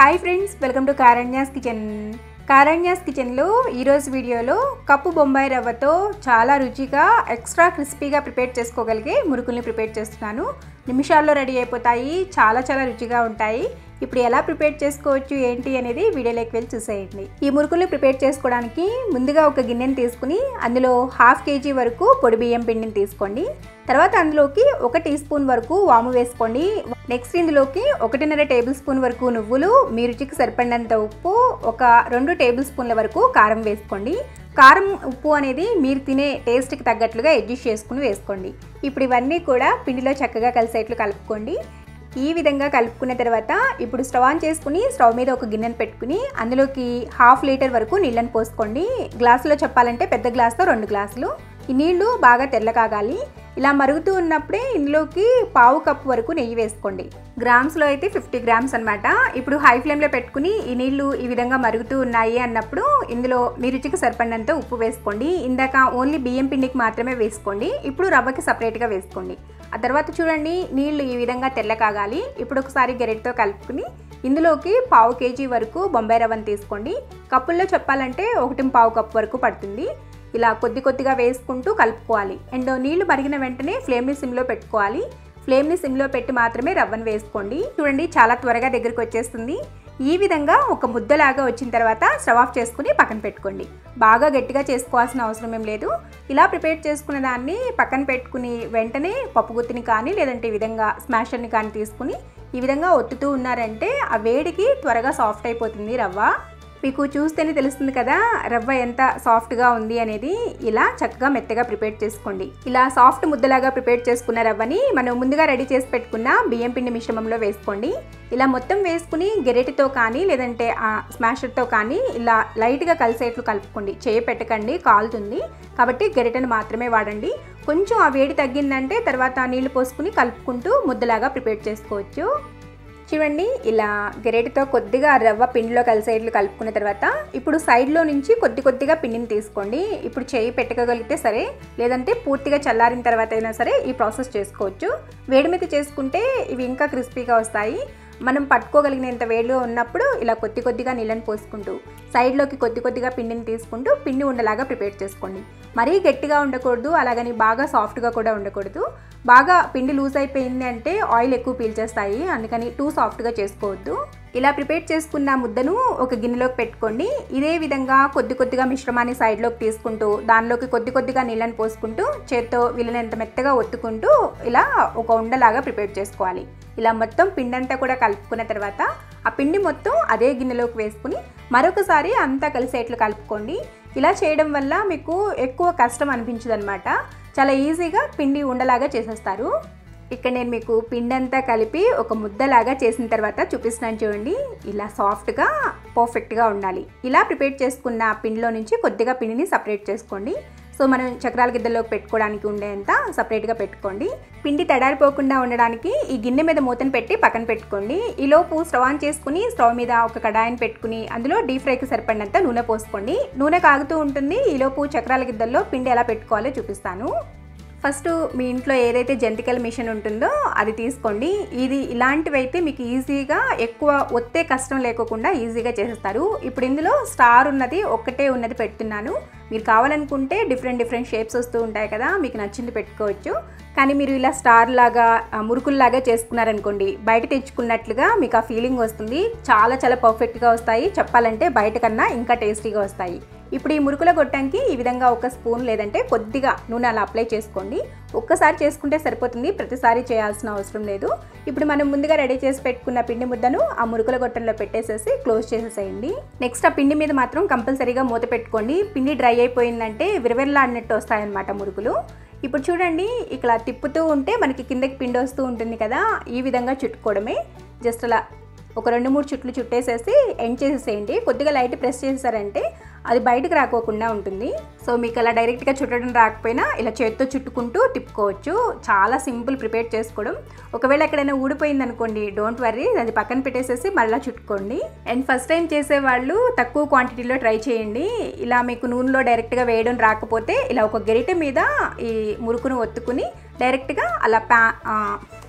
hi friends welcome to Karanya's kitchen Karanya's కిచెన్లో ఈరోజు వీడియోలో కప్పు బొంబాయి రవ్వతో చాలా రుచిగా ఎక్స్ట్రా క్రిస్పీగా ప్రిపేర్ చేసుకోగలిగే మురుకుల్ని ప్రిపేర్ చేస్తున్నాను నిమిషాల్లో రెడీ అయిపోతాయి చాలా చాలా రుచిగా ఉంటాయి ఇప్పుడు ఎలా ప్రిపేర్ చేసుకోవచ్చు ఏంటి అనేది వీడియోలోకి వెళ్ళి చూసేయండి ఈ మురుకుల్ని ప్రిపేర్ చేసుకోవడానికి ముందుగా ఒక గిన్నెని తీసుకుని అందులో హాఫ్ కేజీ వరకు పొడి బియ్యం పిండిని తీసుకోండి తర్వాత అందులోకి ఒక టీ స్పూన్ వరకు వాము వేసుకోండి నెక్స్ట్ ఇందులోకి ఒకటిన్నర టేబుల్ స్పూన్ వరకు నువ్వులు మీ రుచికి సరిపడినంత ఉప్పు ఒక రెండు టేబుల్ స్పూన్ల వరకు కారం వేసుకోండి కారం ఉప్పు అనేది మీరు తినే టేస్ట్కి తగ్గట్లుగా అడ్జస్ట్ చేసుకుని వేసుకోండి ఇప్పుడు ఇవన్నీ కూడా పిండిలో చక్కగా కలిసేట్లు కలుపుకోండి ఈ విధంగా కలుపుకున్న తర్వాత ఇప్పుడు స్టవ్ ఆన్ చేసుకుని స్టవ్ మీద ఒక గిన్నెను పెట్టుకుని అందులోకి హాఫ్ లీటర్ వరకు నీళ్ళని పోసుకోండి గ్లాసులో చెప్పాలంటే పెద్ద గ్లాస్తో రెండు గ్లాసులు ఈ నీళ్లు బాగా తెల్ల కాగాలి ఇలా మరుగుతూ ఉన్నప్పుడే ఇందులోకి పావు కప్పు వరకు నెయ్యి వేసుకోండి గ్రామ్స్లో అయితే ఫిఫ్టీ గ్రామ్స్ అనమాట ఇప్పుడు హై ఫ్లేమ్లో పెట్టుకుని ఈ నీళ్లు ఈ విధంగా మరుగుతూ ఉన్నాయి అన్నప్పుడు ఇందులో మీ రుచికి సరిపడినంత ఉప్పు వేసుకోండి ఇందాక ఓన్లీ బియ్యం పిండికి మాత్రమే వేసుకోండి ఇప్పుడు రవ్వకి సపరేట్గా వేసుకోండి ఆ తర్వాత చూడండి నీళ్లు ఈ విధంగా తెల్ల కాగాలి ఇప్పుడు ఒకసారి గెరెట్తో కలుపుకుని ఇందులోకి పావు కేజీ వరకు బొంబాయి రవ్వను తీసుకోండి కప్పుల్లో చెప్పాలంటే ఒకటి పావు కప్పు వరకు పడుతుంది ఇలా కొద్ది కొద్దిగా వేసుకుంటూ కలుపుకోవాలి అండ్ నీళ్లు మరిగిన వెంటనే ఫ్లేమ్ని సిమ్లో పెట్టుకోవాలి ఫ్లేమ్ని సిమ్లో పెట్టి మాత్రమే రవ్వను వేసుకోండి చూడండి చాలా త్వరగా దగ్గరికి వచ్చేస్తుంది ఈ విధంగా ఒక ముద్దలాగా వచ్చిన తర్వాత స్టవ్ ఆఫ్ చేసుకుని పక్కన పెట్టుకోండి బాగా గట్టిగా చేసుకోవాల్సిన అవసరం ఏం లేదు ఇలా ప్రిపేర్ చేసుకున్న దాన్ని పక్కన పెట్టుకుని వెంటనే పప్పు గుత్తిని కానీ లేదంటే ఈ విధంగా స్మాషర్ని కానీ తీసుకుని ఈ విధంగా ఒత్తుతూ ఉన్నారంటే ఆ వేడికి త్వరగా సాఫ్ట్ అయిపోతుంది రవ్వ మీకు చూస్తేనే తెలుస్తుంది కదా రవ్వ ఎంత సాఫ్ట్గా ఉంది అనేది ఇలా చక్కగా మెత్తగా ప్రిపేర్ చేసుకోండి ఇలా సాఫ్ట్ ముద్దలాగా ప్రిపేర్ చేసుకున్న రవ్వని మనం ముందుగా రెడీ చేసి పెట్టుకున్న బియ్యం పిండి మిశ్రమంలో వేసుకోండి ఇలా మొత్తం వేసుకుని గెరెటితో కానీ లేదంటే ఆ స్మాషర్తో కానీ ఇలా లైట్గా కలిసేట్లు కలుపుకోండి చేయి పెట్టకండి కాలుతుంది కాబట్టి గెరెటను మాత్రమే వాడండి కొంచెం ఆ వేడి తగ్గిందంటే తర్వాత నీళ్లు పోసుకుని కలుపుకుంటూ ముద్దలాగా ప్రిపేర్ చేసుకోవచ్చు చూడండి ఇలా గెరేటితో కొద్దిగా రవ్వ పిండిలో కలిసేట్లు కలుపుకున్న తర్వాత ఇప్పుడు సైడ్లో నుంచి కొద్ది కొద్దిగా పిండిని తీసుకోండి ఇప్పుడు చేయి పెట్టుకోగలిగితే సరే లేదంటే పూర్తిగా చల్లారిన తర్వాత అయినా సరే ఈ ప్రాసెస్ చేసుకోవచ్చు వేడి మీద చేసుకుంటే ఇవి ఇంకా క్రిస్పీగా వస్తాయి మనం పట్టుకోగలిగినంత వేడిలో ఉన్నప్పుడు ఇలా కొద్ది కొద్దిగా నీళ్ళని పోసుకుంటూ సైడ్లోకి కొద్ది కొద్దిగా పిండిని తీసుకుంటూ పిండి ఉండలాగా ప్రిపేర్ చేసుకోండి మరీ గట్టిగా ఉండకూడదు అలాగని బాగా సాఫ్ట్గా కూడా ఉండకూడదు బాగా పిండి లూజ్ అయిపోయింది అంటే ఆయిల్ ఎక్కువ పీల్చేస్తాయి అందుకని టూ సాఫ్ట్గా చేసుకోవద్దు ఇలా ప్రిపేర్ చేసుకున్న ముద్దను ఒక గిన్నెలోకి పెట్టుకోండి ఇదే విధంగా కొద్ది కొద్దిగా మిశ్రమాన్ని సైడ్లోకి తీసుకుంటూ దానిలోకి కొద్ది కొద్దిగా నీళ్ళని పోసుకుంటూ చేత్తో వీళ్ళనంత మెత్తగా ఒత్తుకుంటూ ఇలా ఒక ఉండలాగా ప్రిపేర్ చేసుకోవాలి ఇలా మొత్తం పిండి అంతా కూడా కలుపుకున్న తర్వాత ఆ పిండి మొత్తం అదే గిన్నెలోకి వేసుకుని మరొకసారి అంతా కలిసేట్లు కలుపుకోండి ఇలా చేయడం వల్ల మీకు ఎక్కువ కష్టం అనిపించదు అనమాట చాలా ఈజీగా పిండి ఉండలాగా చేసేస్తారు ఇక్కడ నేను మీకు పిండి అంతా కలిపి ఒక ముద్దలాగా చేసిన తర్వాత చూపిస్తున్నాను చూడండి ఇలా సాఫ్ట్గా పర్ఫెక్ట్గా ఉండాలి ఇలా ప్రిపేర్ చేసుకున్న పిండిలో నుంచి కొద్దిగా పిండిని సపరేట్ చేసుకోండి సో మనం చక్రాల గిద్దల్లోకి పెట్టుకోవడానికి ఉండేంత సపరేట్గా పెట్టుకోండి పిండి తడారిపోకుండా ఉండడానికి ఈ గిన్నె మీద మూతను పెట్టి పక్కన పెట్టుకోండి ఈలోపు స్టవ్ ఆన్ చేసుకుని స్టవ్ మీద ఒక కడాయిని పెట్టుకుని అందులో డీప్ ఫ్రైకి సరిపడినంత నూనె పోసుకోండి నూనె కాగుతూ ఉంటుంది ఈలోపు చక్రాల గిద్దల్లో పిండి ఎలా పెట్టుకోవాలో చూపిస్తాను ఫస్ట్ మీ ఇంట్లో ఏదైతే జంతికల మిషన్ ఉంటుందో అది తీసుకోండి ఇది ఇలాంటివి అయితే మీకు ఈజీగా ఎక్కువ ఒత్తే కష్టం లేకోకుండా ఈజీగా చేసేస్తారు ఇప్పుడు ఇందులో స్టార్ ఉన్నది ఒక్కటే ఉన్నది పెడుతున్నాను మీరు కావాలనుకుంటే డిఫరెంట్ డిఫరెంట్ షేప్స్ వస్తూ ఉంటాయి కదా మీకు నచ్చింది పెట్టుకోవచ్చు కానీ మీరు ఇలా స్టార్ లాగా మురుకుల్లాగా చేసుకున్నారనుకోండి బయట తెచ్చుకున్నట్లుగా మీకు ఆ ఫీలింగ్ వస్తుంది చాలా చాలా పర్ఫెక్ట్గా వస్తాయి చెప్పాలంటే బయట కన్నా ఇంకా టేస్టీగా వస్తాయి ఇప్పుడు ఈ మురుకుల గొట్టంకి ఈ విధంగా ఒక స్పూన్ లేదంటే కొద్దిగా నూనె అలా అప్లై చేసుకోండి ఒక్కసారి చేసుకుంటే సరిపోతుంది ప్రతిసారి చేయాల్సిన అవసరం లేదు ఇప్పుడు మనం ముందుగా రెడీ చేసి పెట్టుకున్న పిండి ముద్దను ఆ మురుకుల గొట్టంలో పెట్టేసేసి క్లోజ్ చేసేసేయండి నెక్స్ట్ ఆ పిండి మీద మాత్రం కంపల్సరీగా మూత పెట్టుకోండి పిండి డ్రై అయిపోయిందంటే విరవిరలాడినట్టు వస్తాయన్నమాట మురుకులు ఇప్పుడు చూడండి ఇక్కడ తిప్పుతూ ఉంటే మనకి కిందకి పిండి వస్తూ ఉంటుంది కదా ఈ విధంగా చుట్టుకోవడమే జస్ట్ అలా ఒక రెండు మూడు చుట్లు చుట్టేసేసి ఎండ్ చేసేసేయండి కొద్దిగా లైట్ ప్రెస్ చేసేసారంటే అది బయటకు రాకోకుండా ఉంటుంది సో మీకు అలా డైరెక్ట్గా చుట్టడం రాకపోయినా ఇలా చేత్తో చుట్టుకుంటూ తిప్పుకోవచ్చు చాలా సింపుల్ ప్రిపేర్ చేసుకోవడం ఒకవేళ ఎక్కడైనా ఊడిపోయింది అనుకోండి డోంట్ వర్రీ అది పక్కన పెట్టేసేసి మళ్ళీ చుట్టుకోండి అండ్ ఫస్ట్ టైం చేసేవాళ్ళు తక్కువ క్వాంటిటీలో ట్రై చేయండి ఇలా మీకు నూనెలో డైరెక్ట్గా వేయడం రాకపోతే ఇలా ఒక గరిటె మీద ఈ మురుకును ఒత్తుకుని డైరెక్ట్గా అలా ప్యా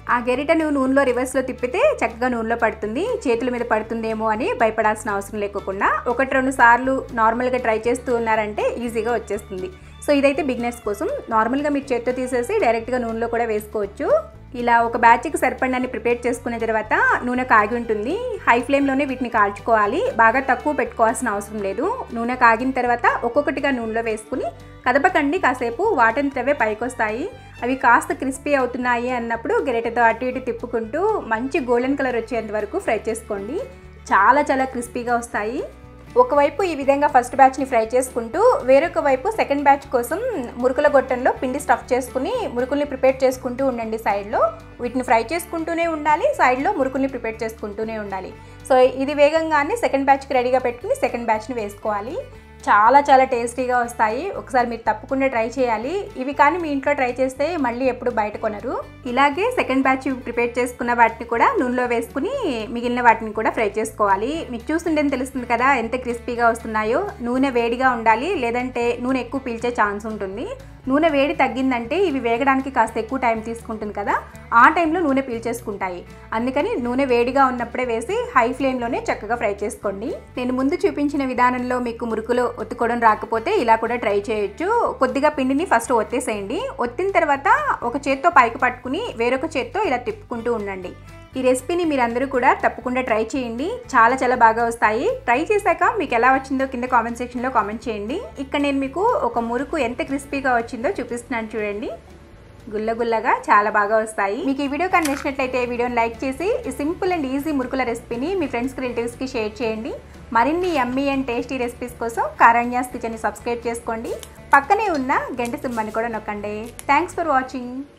ఆ గెరిటను నూనెలో రివర్స్లో తిప్పితే చక్కగా నూనెలో పడుతుంది చేతుల మీద పడుతుందేమో అని భయపడాల్సిన అవసరం లేకుండా ఒకటి రెండు సార్లు నార్మల్గా ట్రై చేస్తూ ఉన్నారంటే ఈజీగా వచ్చేస్తుంది సో ఇదైతే బిగినర్స్ కోసం నార్మల్గా మీరు చేత్తో తీసేసి డైరెక్ట్గా నూనెలో కూడా వేసుకోవచ్చు ఇలా ఒక బ్యాచ్కి సరిపడినన్ని ప్రిపేర్ చేసుకున్న తర్వాత నూనె కాగి ఉంటుంది హై ఫ్లేమ్లోనే వీటిని కాల్చుకోవాలి బాగా తక్కువ పెట్టుకోవాల్సిన అవసరం లేదు నూనె కాగిన తర్వాత ఒక్కొక్కటిగా నూనెలో వేసుకుని కదపకండి కాసేపు వాటంతవే పైకి వస్తాయి అవి కాస్త క్రిస్పీ అవుతున్నాయి అన్నప్పుడు గెరెటతో అటు ఇటు తిప్పుకుంటూ మంచి గోల్డెన్ కలర్ వచ్చేంత వరకు ఫ్రై చేసుకోండి చాలా చాలా క్రిస్పీగా వస్తాయి ఒకవైపు ఈ విధంగా ఫస్ట్ బ్యాచ్ని ఫ్రై చేసుకుంటూ వేరొక వైపు సెకండ్ బ్యాచ్ కోసం మురుకుల గొట్టంలో పిండి స్టఫ్ చేసుకుని మురుకుల్ని ప్రిపేర్ చేసుకుంటూ ఉండండి సైడ్లో వీటిని ఫ్రై చేసుకుంటూనే ఉండాలి సైడ్లో మురుకుల్ని ప్రిపేర్ చేసుకుంటూనే ఉండాలి సో ఇది వేగంగానే సెకండ్ బ్యాచ్కి రెడీగా పెట్టుకుని సెకండ్ బ్యాచ్ని వేసుకోవాలి చాలా చాలా టేస్టీగా వస్తాయి ఒకసారి మీరు తప్పకుండా ట్రై చేయాలి ఇవి కానీ మీ ఇంట్లో ట్రై చేస్తే మళ్ళీ ఎప్పుడు బయట కొనరు ఇలాగే సెకండ్ బ్యాచ్ ప్రిపేర్ చేసుకున్న వాటిని కూడా నూనెలో వేసుకుని మిగిలిన వాటిని కూడా ఫ్రై చేసుకోవాలి మీకు చూస్తుంటేనే తెలుస్తుంది కదా ఎంత క్రిస్పీగా వస్తున్నాయో నూనె వేడిగా ఉండాలి లేదంటే నూనె ఎక్కువ పీల్చే ఛాన్స్ ఉంటుంది నూనె వేడి తగ్గిందంటే ఇవి వేగడానికి కాస్త ఎక్కువ టైం తీసుకుంటుంది కదా ఆ టైంలో నూనె పీల్చేసుకుంటాయి అందుకని నూనె వేడిగా ఉన్నప్పుడే వేసి హై ఫ్లేమ్లోనే చక్కగా ఫ్రై చేసుకోండి నేను ముందు చూపించిన విధానంలో మీకు మురుకులు ఒత్తుకోవడం రాకపోతే ఇలా కూడా ట్రై చేయొచ్చు కొద్దిగా పిండిని ఫస్ట్ ఒత్తేసేయండి ఒత్తిన తర్వాత ఒక చేత్తో పైకి పట్టుకుని వేరొక చేత్తో ఇలా తిప్పుకుంటూ ఉండండి ఈ రెసిపీని మీరందరూ కూడా తప్పకుండా ట్రై చేయండి చాలా చాలా బాగా వస్తాయి ట్రై చేశాక మీకు ఎలా వచ్చిందో కింద కామెంట్ సెక్షన్లో కామెంట్ చేయండి ఇక్కడ నేను మీకు ఒక మురుకు ఎంత క్రిస్పీగా వచ్చిందో చూపిస్తున్నాను చూడండి గుల్లగుల్లగా చాలా బాగా వస్తాయి మీకు ఈ వీడియో కానీ నచ్చినట్లయితే వీడియోని లైక్ చేసి ఈ సింపుల్ అండ్ ఈజీ మురుకుల రెసిపీని మీ ఫ్రెండ్స్కి రిలేటివ్స్కి షేర్ చేయండి మరిన్ని యమ్మీ అండ్ టేస్టీ రెసిపీస్ కోసం కారణ్యాస్ కిచెన్ని సబ్స్క్రైబ్ చేసుకోండి పక్కనే ఉన్న గంట సింహాన్ని కూడా నొక్కండి థ్యాంక్స్ ఫర్ వాచింగ్